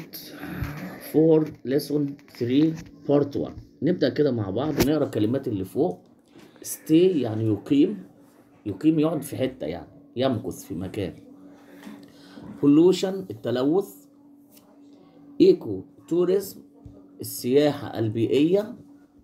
يونت 4 ليسون 3 بارت 1 نبدأ كده مع بعض نقرا الكلمات اللي فوق stay يعني يقيم يقيم يقعد في حتة يعني يمكث في مكان pollution التلوث ايكو توريزم السياحة البيئية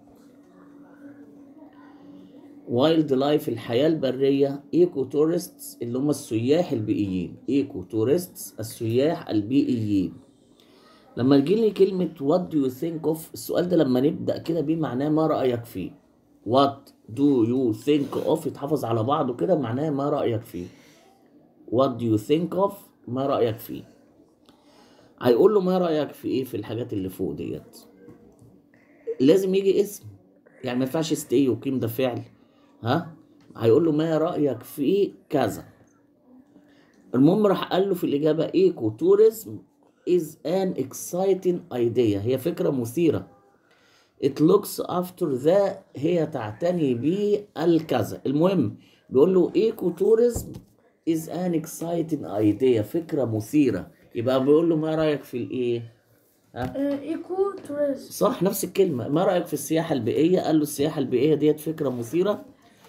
وايلد لايف الحياة البرية ايكو تورستس اللي هم السياح البيئيين ايكو تورستس السياح البيئيين لما تجي لي كلمة what do you think of السؤال ده لما نبدأ كده بيه معناه ما رأيك فيه what do you think of يتحفظ على بعضه كده معناه ما رأيك فيه what do you think of ما رأيك فيه هيقول له ما رأيك في ايه في الحاجات اللي فوق ديت لازم يجي اسم يعني ما ينفعش stay وقيم ده فعل ها هيقول له ما رأيك في كذا المهم راح قال له في الإجابة ايكو توريزم is an exciting idea هي فكرة مثيرة it looks after the هي تعتني بالكذا المهم بيقول له ايكو توريزم is an exciting idea فكرة مثيرة يبقى بيقول له ما رأيك في الايه ها ايكو توريزم صح نفس الكلمة ما رأيك في السياحة البيئية قال له السياحة البيئية ديت فكرة مثيرة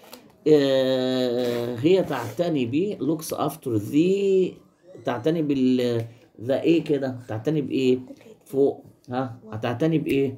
آه، هي تعتني ب looks after the تعتني بال ذا ايه كده تعتني بايه فوق ها هتعتني بايه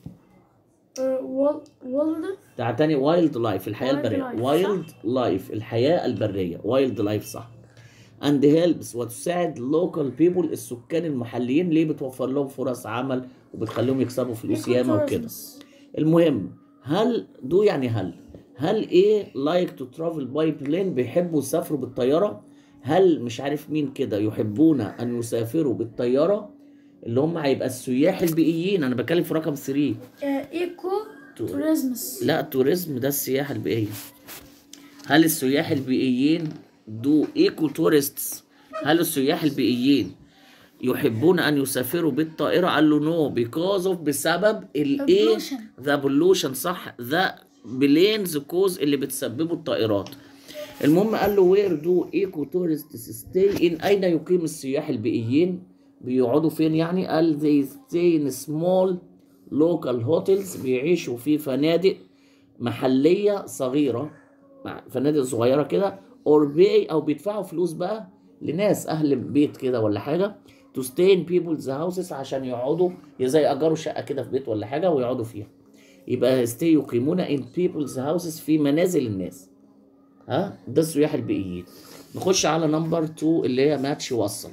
وولد تعتني وايلد لايف الحياة Wild البرية life، وايلد لايف الحياة البرية وايلد لايف صح and helps وتساعد local people السكان المحليين ليه بتوفر لهم فرص عمل وبتخليهم يكسبوا فلوس ياما وكده المهم هل دو يعني هل هل ايه لايك تو ترافل باي بلين بيحبوا يسافروا بالطياره هل مش عارف مين كده يحبون ان يسافروا بالطياره اللي هم هيبقى السياح البيئيين انا بتكلم في رقم 3 ايكو توريزمس لا التوريزم ده السياحه البيئيه هل السياح البيئيين دو ايكو تورستس هل السياح البيئيين يحبون ان يسافروا بالطائره قال له نو بيكوز اوف بسبب الايه pollution. ذا بولوشن صح ذا بلينز كوز اللي بتسببه الطائرات المهم قال له وير دو ايكو تورستس ستي ان اين يقيم السياح البيئيين بيقعدوا فين يعني قال they stay in small local hotels بيعيشوا في فنادق محلية صغيرة مع- فنادق صغيرة كده or pay أو بيدفعوا فلوس بقى لناس أهل بيت كده ولا حاجة to stay in people's houses عشان يقعدوا زي يأجروا شقة كده في بيت ولا حاجة ويقعدوا فيها يبقى stay يقيمون in people's houses في منازل الناس ها ده السياح البيئيين نخش على نمبر 2 اللي هي ماتش وصل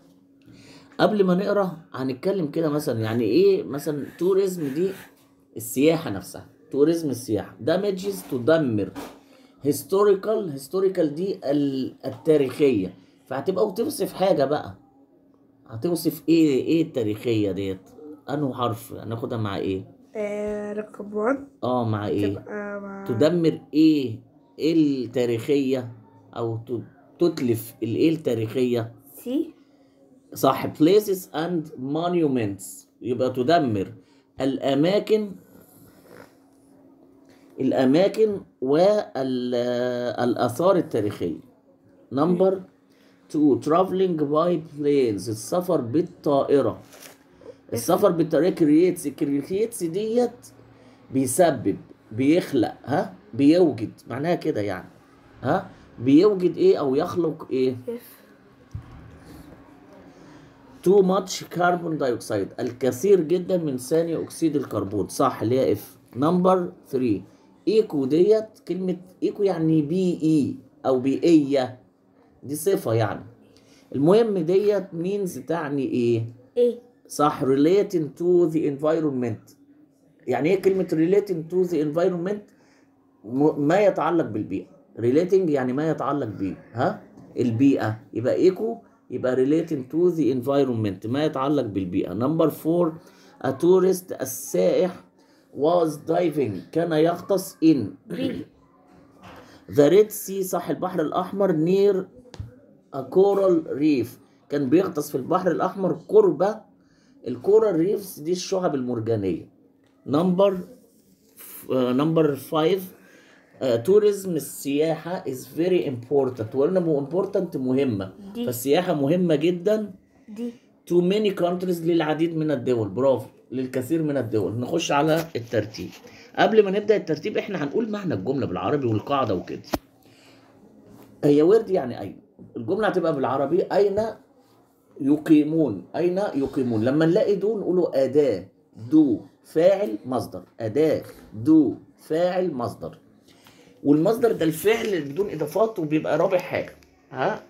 قبل ما نقرا هنتكلم كده مثلا يعني ايه مثلا توريزم دي السياحه نفسها توريزم السياحه دامجز تدمر هيستوريكال هيستوريكال دي ال- التاريخيه فهتبقى بتوصف حاجه بقى هتوصف ايه ايه التاريخيه ديت انه حرف هناخدها مع ايه آه، رقم 1 اه مع ايه تبقى مع تدمر ايه ايه التاريخيه او ت- تتلف الايه التاريخيه سي صح places and monuments يبقى تدمر الأماكن الأماكن والآثار التاريخية نمبر 2 traveling by planes السفر بالطائرة السفر بالطائرة creates creates ديت بيسبب بيخلق ها بيوجد معناها كده يعني ها بيوجد ايه او يخلق ايه اف too much carbon dioxide الكثير جدا من ثاني اكسيد الكربون صح اللي هي اف نمبر 3 ايكو ديت كلمه ايكو يعني بيئي او بيئيه دي صفه يعني المهم ديت means تعني ايه ايه صح relating to the environment يعني ايه كلمه relating to the environment م- ما يتعلق بالبيئه relating يعني ما يتعلق بيه ها البيئه يبقى ايكو يبقى relating to the environment ما يتعلق بالبيئه نمبر 4 a tourist السائح was diving كان يغطس in بي ذا ريد سي صح البحر الاحمر نير كورال ريف كان بيغطس في البحر الاحمر قرب الكورال ريفز دي الشعب المرجانيه نمبر نمبر 5 توريزم السياحه is very important وقلنا مو important مهمه دي. فالسياحه مهمه جدا دي to many countries للعديد من الدول برافو للكثير من الدول نخش على الترتيب قبل ما نبدا الترتيب احنا هنقول معنى الجمله بالعربي والقاعده وكده هي ورد يعني اين الجمله هتبقى بالعربي اين يقيمون اين يقيمون لما نلاقي دو نقوله اداه دو فاعل مصدر اداه دو فاعل مصدر والمصدر ده الفعل بدون اضافات وبيبقى رابع حاجه ها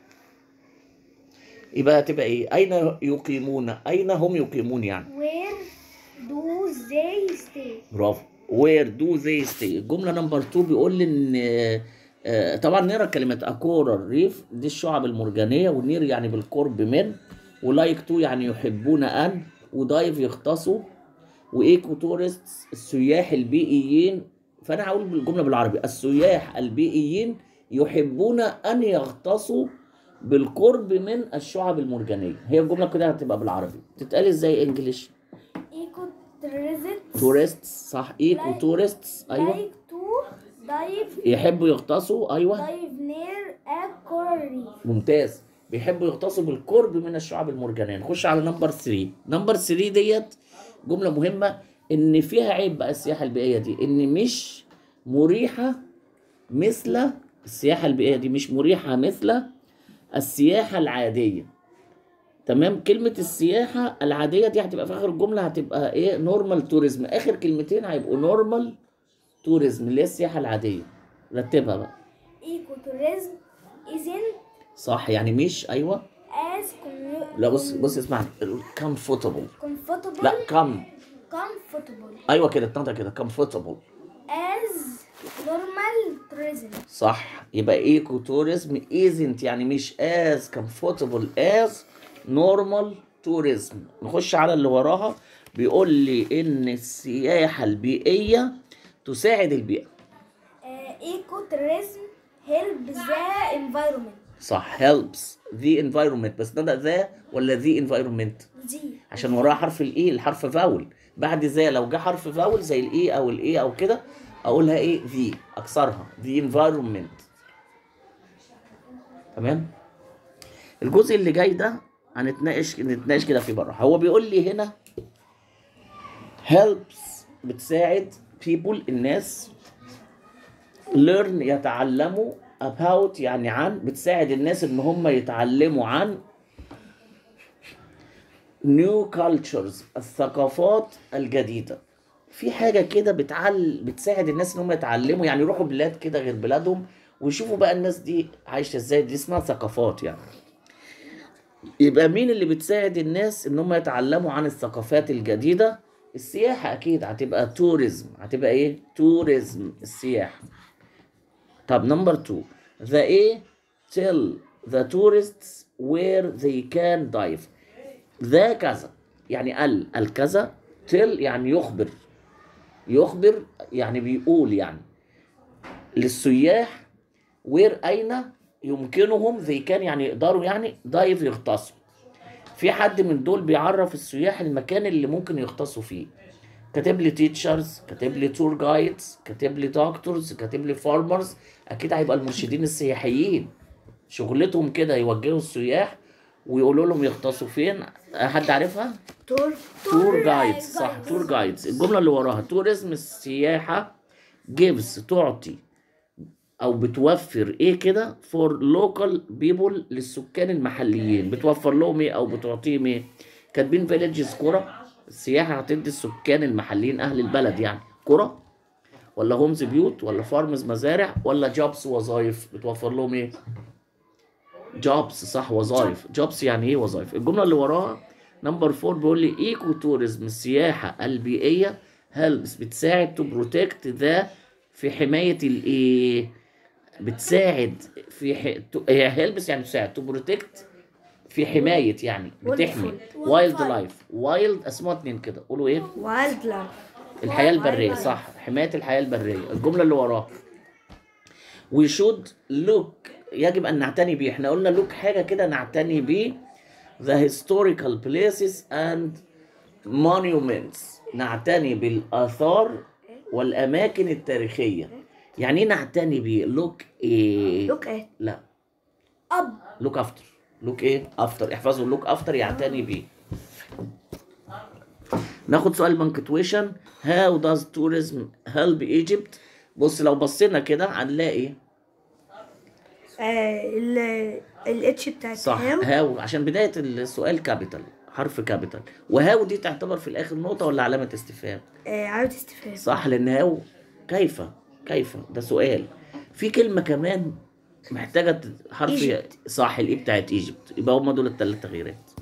يبقى هتبقى ايه اين يقيمون اين هم يقيمون يعني Where do they stay? برافو وير دو زي ستي الجمله نمبر 2 بيقول لي ان آه، آه، طبعا نقرا كلمه اكورا الريف دي الشعب المرجانيه والنير يعني بالقرب من ولايك تو يعني يحبون ان ودايف يغطسوا وايكو تورست السياح البيئيين فانا هقول بالجمله بالعربي السياح البيئيين يحبون ان يغطسوا بالقرب من الشعب المرجانيه هي الجمله كده هتبقى بالعربي تتقال ازاي انجلش Ecotourism تورست صح ايكو تورست ايوه like to dive يحبوا يغطسوا ايوه dive near a coral reef. ممتاز بيحبوا يغطسوا بالقرب من الشعاب المرجانيه نخش على نمبر 3 نمبر 3 ديت جمله مهمه ان فيها عيب بقى السياحه البيئيه دي ان مش مريحه مثل السياحه البيئيه دي مش مريحه مثل السياحه العاديه تمام كلمة السياحة العادية دي هتبقى في آخر الجملة هتبقى إيه نورمال توريزم آخر كلمتين هيبقوا نورمال توريزم اللي هي السياحة العادية رتبها بقى Ecotourism isn't صح يعني مش أيوه as commu- لا بص بص اسمعني كومفورتبل comfortable لا كم comfortable ايوه كده التانية كده كومفورتبل as normal tourism. صح يبقى ايكو توريزم isn't يعني مش as comfortable as normal tourism نخش على اللي وراها بيقول لي ان السياحة البيئية تساعد البيئة Uh, ecotourism help the environment. صح helps the environment بس ده ذا ولا the environment دي عشان وراها حرف الاي الحرف فاول بعد ذا لو جه حرف فاول زي الاي او الاي او كده اقولها ايه ذي اكسرها the environment تمام الجزء اللي جاي ده هنتناقش نتناقش كده فيه بره هو بيقول لي هنا helps بتساعد people الناس learn يتعلموا about يعني عن بتساعد الناس ان هم يتعلموا عن new cultures الثقافات الجديدة في حاجة كده بتعل بتساعد الناس ان هم يتعلموا يعني يروحوا بلاد كده غير بلادهم ويشوفوا بقى الناس دي عايشة ازاي دي اسمها ثقافات يعني يبقى مين اللي بتساعد الناس ان هم يتعلموا عن الثقافات الجديدة السياحة اكيد هتبقى توريزم هتبقى ايه توريزم السياحة طب نمبر 2 the A tell the tourists where they can dive ذا كذا يعني ال الكذا تل يعني يخبر يخبر يعني بيقول يعني للسياح وير اين يمكنهم ذي كان يعني يقدروا يعني دايف يغطسوا في حد من دول بيعرف السياح المكان اللي ممكن يغطسوا فيه كاتب لي تيتشرز كاتب لي تور جايدز كاتب لي دكتورز كاتب لي فارمرز اكيد هيبقى المرشدين السياحيين شغلتهم كده يوجهوا السياح ويقولوا لهم يغطسوا فين حد عارفها تور تور جايدز صح تور جايدز الجمله اللي وراها توريزم السياحه جيفز تعطي او بتوفر ايه كده فور لوكال بيبول للسكان المحليين بتوفر لهم ايه او بتعطيهم ايه كاتبين فيليجز كرة السياحه هتدي السكان المحليين اهل البلد يعني كرة ولا هومز بيوت ولا فارمز مزارع ولا جوبس وظايف بتوفر لهم ايه جوبس صح وظائف جوبس يعني ايه وظائف الجمله اللي وراها نمبر 4 بيقول لي ايكو توريزم السياحه البيئيه هيلبس بتساعد تو بروتكت ذا في حمايه الايه بتساعد في ح... تو- هي هيلبس يعني تساعد تو بروتكت في حمايه يعني بتحمي وايلد لايف وايلد اسمها اتنين كده قولوا ايه وايلد لايف الحياة البرية صح حماية الحياة البرية الجملة اللي وراها we should look يجب أن نعتني بيه احنا قلنا look حاجة كده نعتني بيه the historical places and monuments نعتني بالآثار والأماكن التاريخية يعني ايه نعتني بيه look ايه لوك ات لا اب look after look ايه after احفظوا look after يعتني بيه ناخد سؤال بنكتويشن هاو داز tourism هيلب ايجيبت بص لو بصينا كده هنلاقي آه ال الاتش بتاعت صح هاو هاو عشان بداية السؤال كابيتال حرف كابيتال وهاو دي تعتبر في الاخر نقطة ولا علامة استفهام آه علامة استفهام صح لان هاو كيف كيف ده سؤال في كلمة كمان محتاجة ت- حرف Egypt. صح الاي بتاعت ايجيبت يبقى هما دول الثلاث تغييرات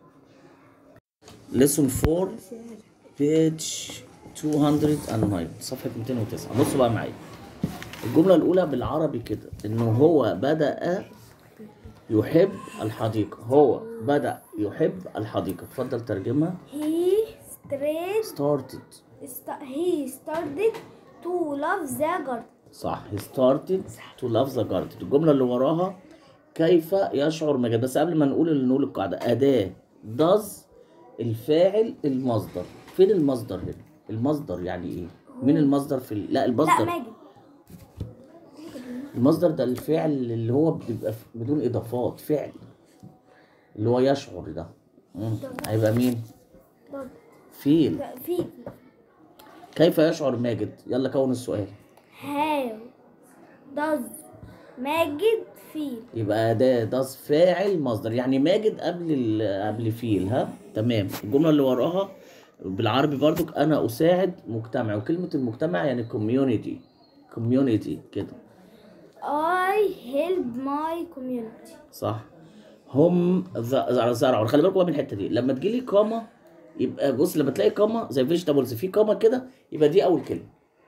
ليسون 4 بيج 209 صفحة 209 بصوا بقى معايا الجملة الأولى بالعربي كده إنه هو بدأ يحب الحديقة هو بدأ يحب الحديقة اتفضل ترجمها he strayed started st- he started to love the garden صح he started to love the garden الجملة اللي وراها كيف يشعر مجد بس قبل ما نقول اللي نقول القاعدة أداة does الفاعل المصدر فين المصدر هنا المصدر يعني ايه مين المصدر في ال... لا لا المصدر ماجد المصدر ده الفعل اللي هو بيبقى ف- بدون اضافات فعل اللي هو يشعر ده مم. هيبقى مين طب فيل لا، في كيف يشعر ماجد يلا كون السؤال how does ماجد feel يبقى ده ده فاعل مصدر يعني ماجد قبل ال... قبل فيل ها تمام الجمله اللي وراها بالعربي برضك انا اساعد مجتمع وكلمه المجتمع يعني كوميونيتي كوميونيتي كده I help my community صح هم ز- زرعوا خلي بالكم بقى من الحته دي لما تجي لي كاما يبقى بص لما تلاقي كاما زي فيجيتابلز في كاما كده يبقى دي اول كلمه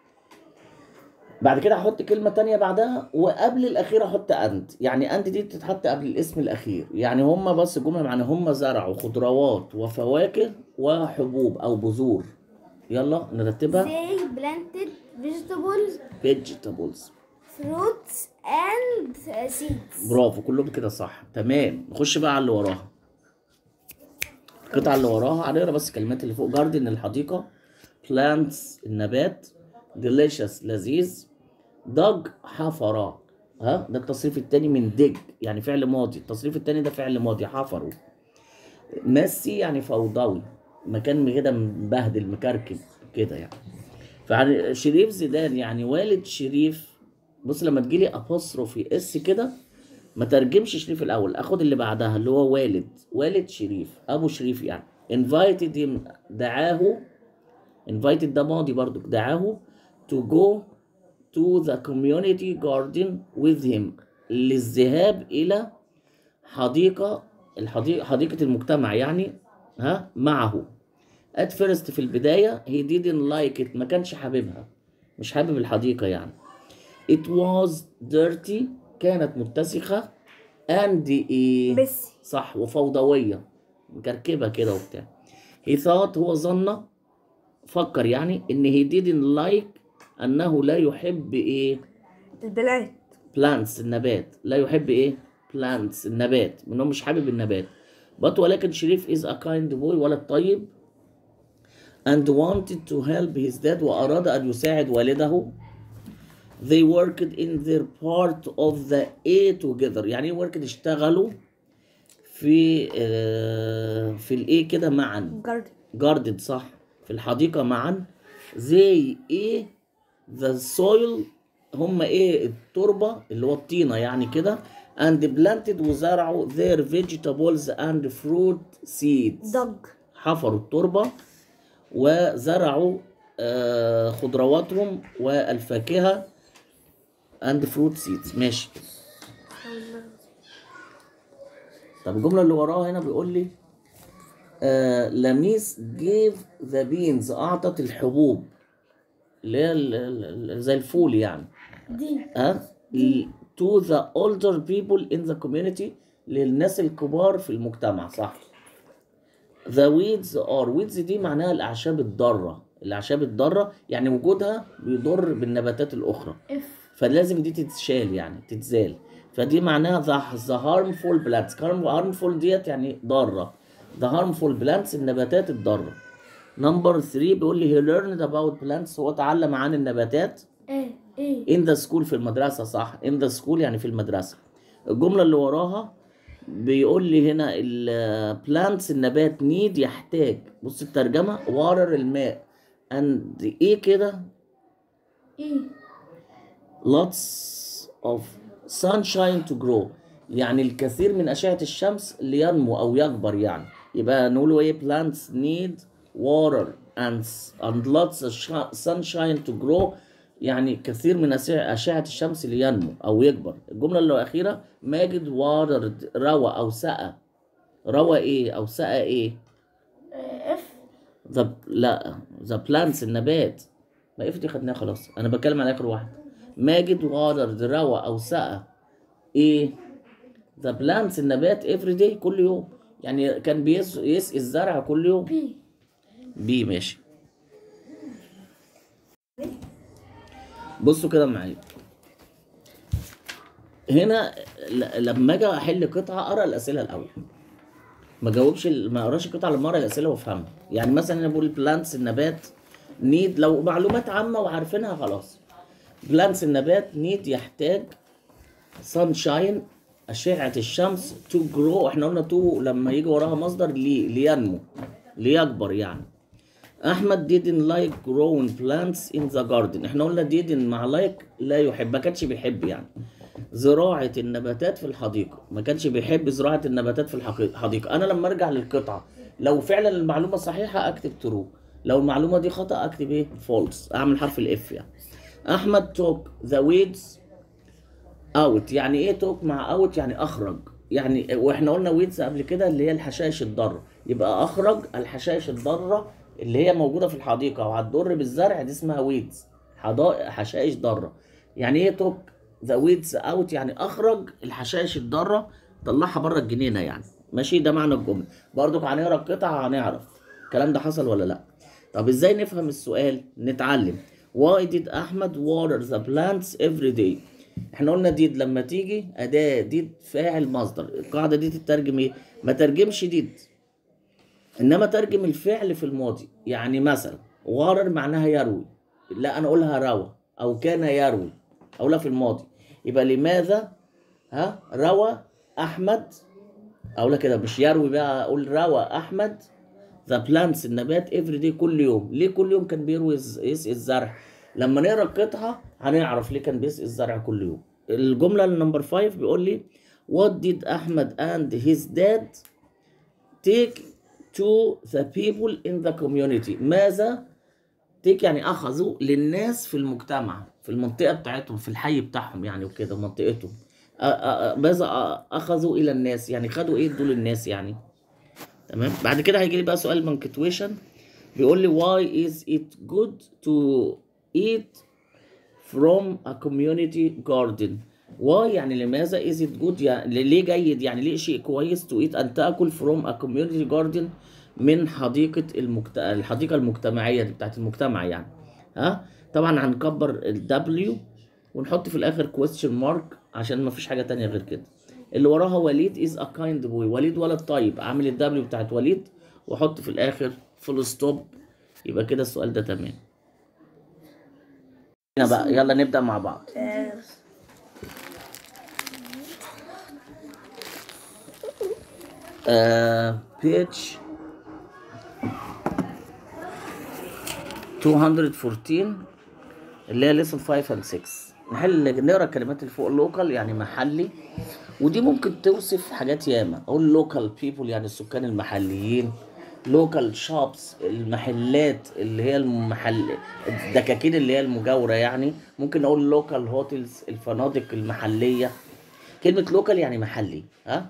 بعد كده هحط كلمه تانية بعدها وقبل الاخير احط اند يعني اند دي بتتحط قبل الاسم الاخير يعني هم بس الجمله معنى هم زرعوا خضروات وفواكه وحبوب او بذور يلا نرتبها they planted vegetables فيجيتابلز fruits and seeds برافو كلهم كده صح تمام نخش بقى على اللي وراها القطعة اللي وراها هنقرا بس الكلمات اللي فوق جاردن الحديقة plants النبات delicious لذيذ dug حفر ها ده التصريف التاني من dig يعني فعل ماضي التصريف التاني ده فعل ماضي حفروا ميسي يعني فوضوي مكان كده مبهدل مكركب كده يعني فيعني شريف زيدان يعني والد شريف بص لما تجيلي ابوستروفي اس كده ما ترجمش شريف الاول اخد اللي بعدها اللي هو والد والد شريف ابو شريف يعني invited him دعاه invited ده ماضي برضو دعاه to go to the community garden with him للذهاب الى حديقة الحديقة حديقة المجتمع يعني ها معه at first في البداية he didn't like it ما كانش حاببها مش حابب الحديقة يعني it was dirty كانت متسخة and إيه ميسي صح وفوضوية مكركبة كده وبتاع he thought هو ظن فكر يعني ان he didn't like انه لا يحب ايه البلاد plants النبات لا يحب ايه plants النبات انه مش حابب النبات but ولكن شريف is a kind boy ولد طيب and wanted to help his dad وأراد أن يساعد والده they worked in their part of the A together يعني ايه worked اشتغلوا في آه، في الايه كده معا جاردن جاردد صح في الحديقة معا زي ايه the soil هم ايه التربة اللي هو الطينة يعني كده and planted وزرعوا their vegetables and fruit seeds دج حفروا التربة وزرعوا آه، خضرواتهم والفاكهة and fruit seeds ماشي طب الجملة اللي وراها هنا بيقول لي آه لميس gave the beans أعطت الحبوب اللي هي ال- ال- ال- زي الفول يعني دي ها ل- to the older people in the community للناس الكبار في المجتمع صح the weeds are weeds دي معناها الأعشاب الضارة الأعشاب الضارة يعني وجودها بيضر بالنباتات الأخرى اف فلازم دي تتشال يعني تتزال فدي معناها the, the harmful plants harm- harmful ديت يعني ضارة the harmful plants النباتات الضارة نمبر 3 بيقول لي he learned about plants هو اتعلم عن النباتات ايه ايه in the school في المدرسة صح in the school يعني في المدرسة الجملة اللي وراها بيقول لي هنا البلانتس النبات نيد يحتاج بص الترجمة وارر الماء and ايه كده ايه lots of sunshine to grow يعني الكثير من أشعة الشمس لينمو أو يكبر يعني يبقى نقوله إيه plants need water and, and lots of sh- sunshine to grow يعني كثير من أشعة أشعة الشمس لينمو أو يكبر الجملة اللي الأخيرة ماجد watered روى أو سقى روى إيه أو سقى إيه اف the لا the plants النبات ما اف دي خدناها خلاص انا بتكلم على اخر واحد ماجد وارد روى او سقى ايه the plants النبات every day كل يوم يعني كان بيس يسقي الزرع كل يوم بي بي ماشي بصوا كده معايا هنا ل- لما اجي احل قطعه اقرا الاسئله الاول ما جاوبش ال- ما اقراش القطعه لما اقرا الاسئله وافهمها يعني مثلا انا بقول بلانتس النبات نيد لو معلومات عامه وعارفينها خلاص بلانتس النبات نيد يحتاج سانشاين أشعة الشمس تو جرو احنا قلنا تو لما يجي وراها مصدر لي لينمو ليكبر يعني احمد didn't like growing plants in the garden احنا قلنا didn't مع like لا يحب ما كانش بيحب يعني زراعة النباتات في الحديقة ما كانش بيحب زراعة النباتات في الحقي- الحديقة انا لما ارجع للقطعة لو فعلا المعلومة صحيحة اكتب true لو المعلومة دي خطأ اكتب ايه false اعمل حرف الاف يعني احمد took the weeds اوت يعني ايه توك مع اوت يعني اخرج يعني واحنا قلنا ويدز قبل كده اللي هي الحشائش الضاره يبقى اخرج الحشائش الضاره اللي هي موجوده في الحديقه وهتضر بالزرع دي اسمها ويدز حدائق حشائش ضاره يعني ايه توك ذا ويدز اوت يعني اخرج الحشائش الضاره طلعها بره الجنينه يعني ماشي ده معنى الجمله برضك هنقرا القطعه هنعرف الكلام ده حصل ولا لا طب ازاي نفهم السؤال نتعلم why did احمد water the plants every day احنا قلنا ديد لما تيجي اداه ديد فاعل مصدر القاعده دي تترجم ايه ما ترجمش ديد انما ترجم الفعل في الماضي يعني مثلا غارر معناها يروي لا انا اقولها روى او كان يروي اقولها في الماضي يبقى لماذا ها روى احمد اقولها كده مش يروي بقى اقول روى احمد ذا بلانتس النبات افري دي كل يوم ليه كل يوم كان بيروي الز- يسقي الزرع لما نقرا القطعه هنعرف ليه كان بيسقي الزرع كل يوم الجمله النمبر 5 بيقول لي what did احمد and his dad take to the people in the community ماذا تيك يعني اخذوا للناس في المجتمع في المنطقه بتاعتهم في الحي بتاعهم يعني وكده منطقتهم أ- أ- أ- ماذا أ- اخذوا الى الناس يعني خدوا ايه دول الناس يعني تمام بعد كده هيجي لي بقى سؤال بنكتويشن بيقول لي why is it good to eat from a community garden why يعني لماذا is it good يعني ليه جيد يعني ليه شيء كويس to eat أن تأكل from a community garden من حديقة المجت... الحديقة المجتمعية دي بتاعت المجتمع يعني ها طبعا هنكبر ال W ونحط في الآخر question mark عشان ما فيش حاجة تانية غير كده اللي وراها وليد is a kind boy وليد ولد طيب عامل ال W بتاعت وليد واحط في الآخر فول ستوب يبقى كده السؤال ده تمام هنا بقى يلا نبدأ مع بعض آه، آه page 214 اللي هي lesson 5 and 6 نحل نقرا الكلمات اللي فوق لوكال يعني محلي ودي ممكن توصف حاجات ياما اقول لوكال بيبول يعني السكان المحليين لوكال شوبس المحلات اللي هي المحل الدكاكين اللي هي المجاوره يعني ممكن اقول لوكال هوتيلز الفنادق المحليه كلمه لوكال يعني محلي ها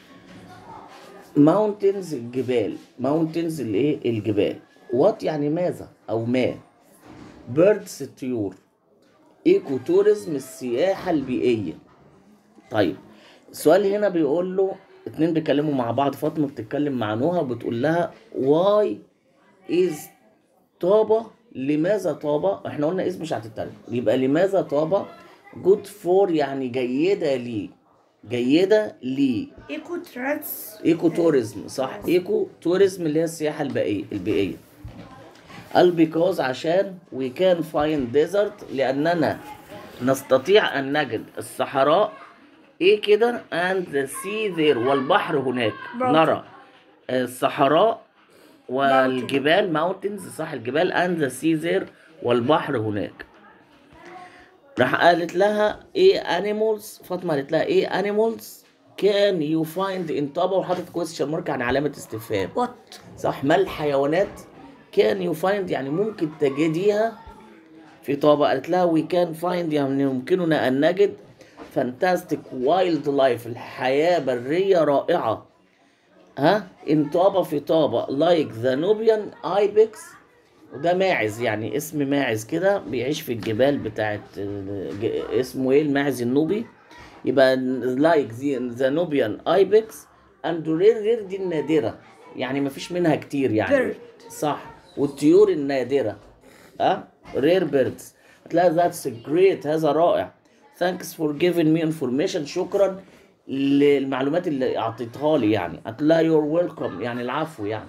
ماونتنز الجبال ماونتنز الايه الجبال وات يعني ماذا او ما بيردز الطيور ايكو توريزم السياحه البيئيه طيب السؤال هنا بيقول له اتنين بيتكلموا مع بعض فاطمه بتتكلم مع نهى وبتقول لها واي از طابة لماذا طابة احنا قلنا اسم مش هتترجم يبقى لماذا طابة جود فور يعني جيدة لي جيدة لي ايكو ترانس ايكو توريزم صح ايكو توريزم اللي هي السياحه البيئيه البيئيه قال بيكوز عشان وي كان فايند ديزرت لاننا نستطيع ان نجد الصحراء ايه كده and the sea there والبحر هناك Mountain. نرى الصحراء والجبال mountains صح الجبال and the sea there والبحر هناك راح قالت لها ايه animals فاطمه قالت لها ايه animals can you find in طابة وحطت كويستشن مارك عن علامة استفهام وات صح ما الحيوانات كان يو فايند يعني ممكن تجديها في طابة قالت لها وي كان فايند يعني يمكننا أن نجد فانتاستيك وايلد لايف الحياة برية رائعة ها ان طابة في طابة لايك ذا نوبيان ايبكس وده ماعز يعني اسم ماعز كده بيعيش في الجبال بتاعت ج- اسمه ايه الماعز النوبي يبقى لايك ذا نوبيان ايبكس اند رير رير دي النادرة يعني مفيش منها كتير يعني Bird. صح والطيور النادرة ها رير بيردز هتلاقي ذاتس جريت هذا رائع ثانكس فور giving مي انفورميشن شكرا للمعلومات اللي اعطيتها لي يعني هتلاقي يور ويلكم يعني العفو يعني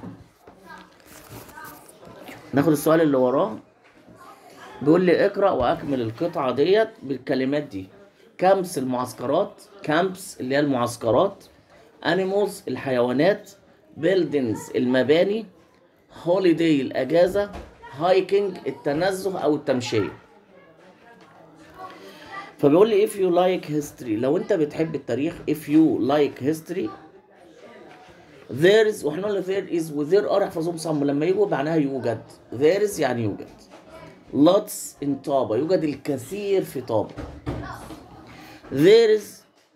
ناخد السؤال اللي وراه بيقول لي اقرا واكمل القطعه ديت بالكلمات دي كامبس المعسكرات كامبس اللي هي المعسكرات انيمالز الحيوانات بيلدينجز المباني هوليداي الاجازه هايكنج التنزه او التمشيه فبيقول لي if you like history لو انت بتحب التاريخ if you like history there is واحنا قلنا there is و there are احفظهم صم لما يجوا معناها يوجد there is يعني يوجد lots in طابة يوجد الكثير في طابة there is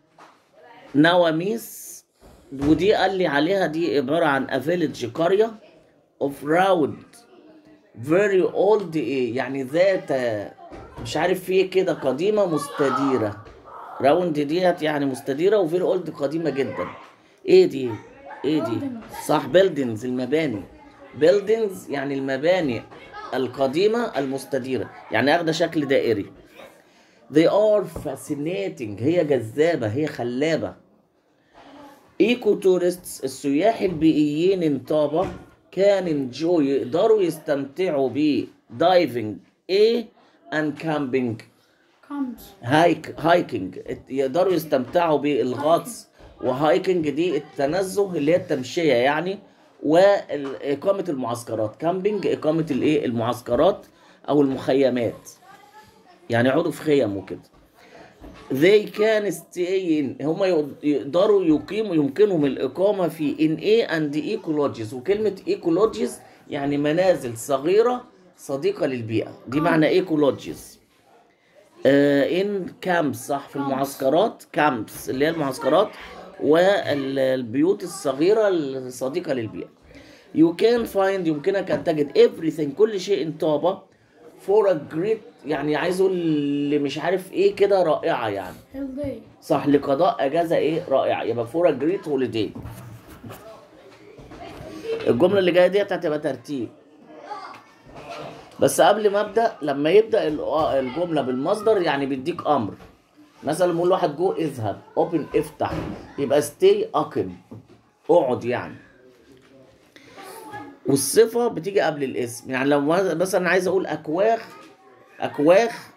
نواميس ودي قال لي عليها دي عبارة عن a village قرية of round very old ايه يعني ذات مش عارف في إيه كده قديمة مستديرة راوند ديت يعني مستديرة وفيري اولد قديمة جدا ايه دي ايه دي صح بيلدينز المباني بيلدينز يعني المباني القديمة المستديرة يعني اخده شكل دائري they are fascinating هي جذابة هي خلابة ايكو تورستس السياح البيئيين ان طابة كان انجو يقدروا يستمتعوا ب دايفنج ايه and camping هايك هايكنج يقدروا يستمتعوا بالغطس وهايكنج دي التنزه اللي هي التمشية يعني وإقامة المعسكرات كامبينج إقامة الإيه المعسكرات أو المخيمات يعني يقعدوا في خيم وكده they can stay in هم يقدروا يقيموا يمكنهم الإقامة في in A and ecologies وكلمة ecologies يعني منازل صغيرة صديقة للبيئة دي معنى ecologies ان كامبس صح في المعسكرات كامبس اللي هي المعسكرات والبيوت الصغيرة الصديقة للبيئة you can find يمكنك أن تجد everything كل شيء طابة for a great يعني عايز اقول اللي مش عارف ايه كده رائعة يعني صح لقضاء اجازة ايه رائعة يبقى for a great holiday الجملة اللي جاية ديت هتبقى ترتيب بس قبل ما ابدا لما يبدا ال- آه الجمله بالمصدر يعني بيديك امر مثلا بقول لواحد جو اذهب اوبن افتح يبقى ستي اقم اقعد يعني والصفه بتيجي قبل الاسم يعني لو مثلا عايز اقول اكواخ اكواخ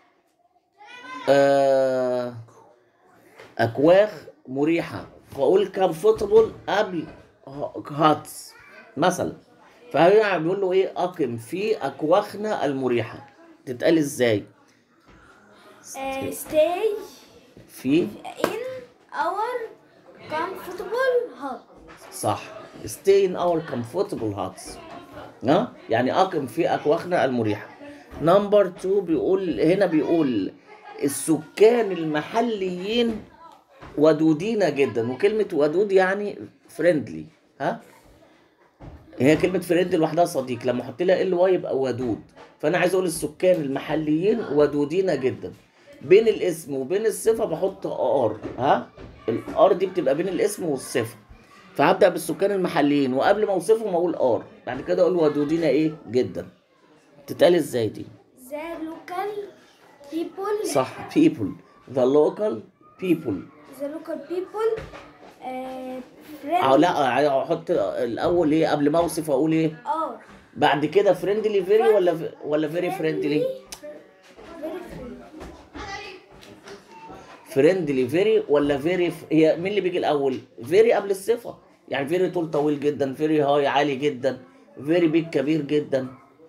آه اكواخ مريحه فاقول كمفورتبل قبل هاتس مثلا فهي بيقول له ايه اقم في اكواخنا المريحه تتقال ازاي Uh, stay في in our comfortable hut. صح stay in our comfortable huts ها يعني اقم في اكواخنا المريحه نمبر 2 بيقول هنا بيقول السكان المحليين ودودين جدا وكلمه ودود يعني فريندلي ها هي كلمة فريند لوحدها صديق لما احط لها ال واي يبقى ودود فانا عايز اقول السكان المحليين ودودين جدا بين الاسم وبين الصفة بحط ار ها الار دي بتبقى بين الاسم والصفة فهبدأ بالسكان المحليين وقبل ما اوصفهم اقول ار بعد كده اقول ودودين ايه جدا تتقال ازاي دي The local people. صح people the local people The local people. Uh, او friendly لا احط الاول ايه قبل ما اوصف اقول ايه are بعد كده فريندلي فيري ولا ولا فيري فريندلي very friendly. فريندلي فيري ولا فيري هي مين اللي بيجي الاول فيري قبل الصفه يعني فيري طول طويل جدا فيري هاي عالي جدا فيري بيج كبير جدا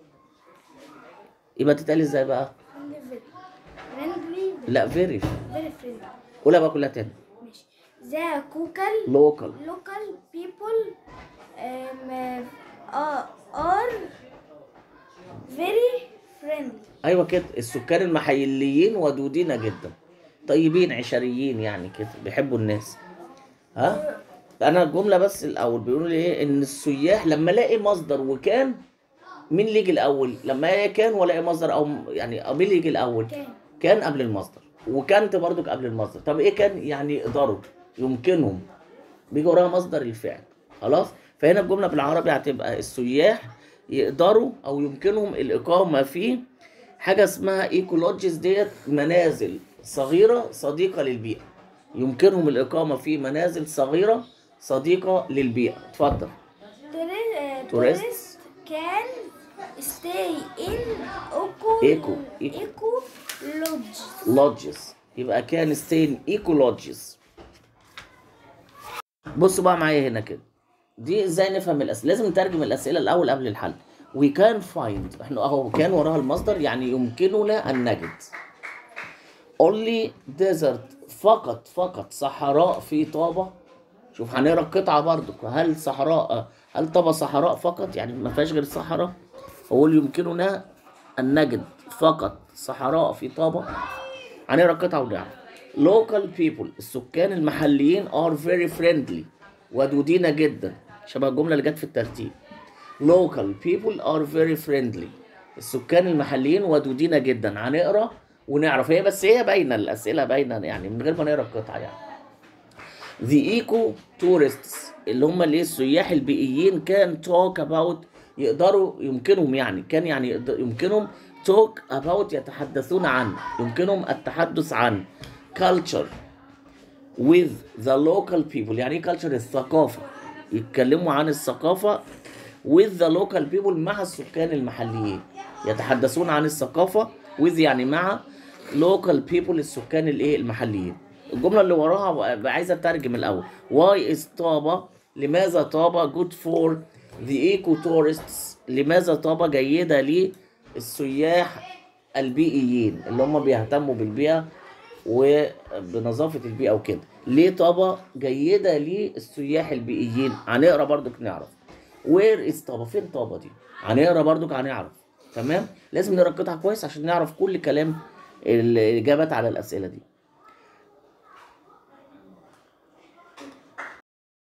يبقى تتقال ازاي بقى فريندلي لا فيري فيري فريندلي قولها بقى كلها تاني ماشي ذا كوكل لوكال local people um, uh, are very friendly ايوه كده السكان المحليين ودودين جدا طيبين عشريين يعني كده بيحبوا الناس ها انا الجمله بس الاول بيقولوا لي ايه ان السياح لما الاقي مصدر وكان مين اللي يجي الاول لما الاقي كان والاقي مصدر او يعني مين اللي يجي الاول كان كان قبل المصدر وكانت برضك قبل المصدر طب ايه كان يعني يقدروا يمكنهم بيجي وراها مصدر الفعل خلاص فهنا الجمله بالعربي هتبقى السياح يقدروا او يمكنهم الاقامه في حاجه اسمها ايكولوجيز ديت منازل صغيره صديقه للبيئه يمكنهم الاقامه في منازل صغيره صديقه للبيئه اتفضل tourist, uh, Tourists. tourists can stay in eco Eco. Eco. eco lodges لودجز يبقى كان ستين ايكو لودجز بصوا بقى معايا هنا كده دي ازاي نفهم الاسئله لازم نترجم الاسئله الاول قبل الحل we can find احنا اهو كان وراها المصدر يعني يمكننا ان نجد only desert فقط فقط صحراء في طابة شوف هنقرا القطعة برضو هل صحراء هل طابة صحراء فقط يعني ما فيهاش غير صحراء أقول يمكننا أن نجد فقط صحراء في طابة هنقرا القطعة ونعرف local people السكان المحليين are very friendly ودودين جدا شبه الجملة اللي جت في الترتيب local people are very friendly السكان المحليين ودودين جدا هنقرا ونعرف هي بس هي باينه الاسئله باينه يعني من غير ما نقرا القطعه يعني The eco tourists اللي هم اللي السياح البيئيين كان talk about يقدروا يمكنهم يعني كان يعني يقدر- يمكنهم talk about يتحدثون عن يمكنهم التحدث عن culture with the local people يعني ايه culture الثقافة يتكلموا عن الثقافة with the local people مع السكان المحليين يتحدثون عن الثقافة with يعني مع local people السكان الايه المحليين الجملة اللي وراها بقى عايز اترجم الاول why is طابة لماذا طابة good for the eco tourists لماذا طابة جيدة للسياح البيئيين اللي هم بيهتموا بالبيئة وبنظافة البيئة وكده ليه طابة جيدة للسياح البيئيين هنقرا برضك نعرف وير از طابة فين طابة دي هنقرا برضك هنعرف تمام لازم نقرا القطعة كويس عشان نعرف كل كلام الإجابات على الأسئلة دي